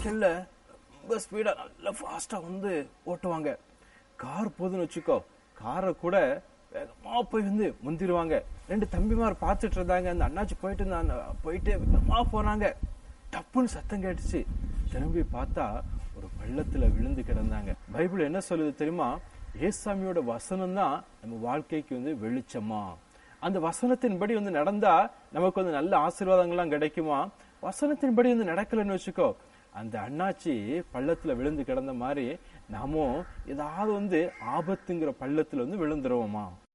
சைக்கிள்ல ரொம்ப ஸ்பீடா நல்ல ஃபாஸ்டா வந்து ஓட்டுவாங்க கார் போதுன்னு வச்சுக்கோ காரை கூட வேகமா போய் வந்து முந்திருவாங்க ரெண்டு தம்பிமார் பார்த்துட்டு இருந்தாங்க அந்த அண்ணாச்சி போயிட்டு இருந்தாங்க போயிட்டு வேகமா போனாங்க டப்புன்னு சத்தம் கேட்டுச்சு திரும்பி பார்த்தா ஒரு பள்ளத்துல விழுந்து கிடந்தாங்க பைபிள் என்ன சொல்லுது தெரியுமா ஏசாமியோட வசனம் தான் நம்ம வாழ்க்கைக்கு வந்து வெளிச்சமா அந்த வசனத்தின்படி வந்து நடந்தா நமக்கு வந்து நல்ல ஆசீர்வாதங்கள்லாம் கிடைக்குமா வசனத்தின்படி வந்து நடக்கலைன்னு வச்சுக்கோ அந்த அண்ணாச்சி பள்ளத்துல விழுந்து கிடந்த மாதிரி நாமும் ஏதாவது வந்து ஆபத்துங்கிற பள்ளத்துல வந்து விழுந்துருவோமா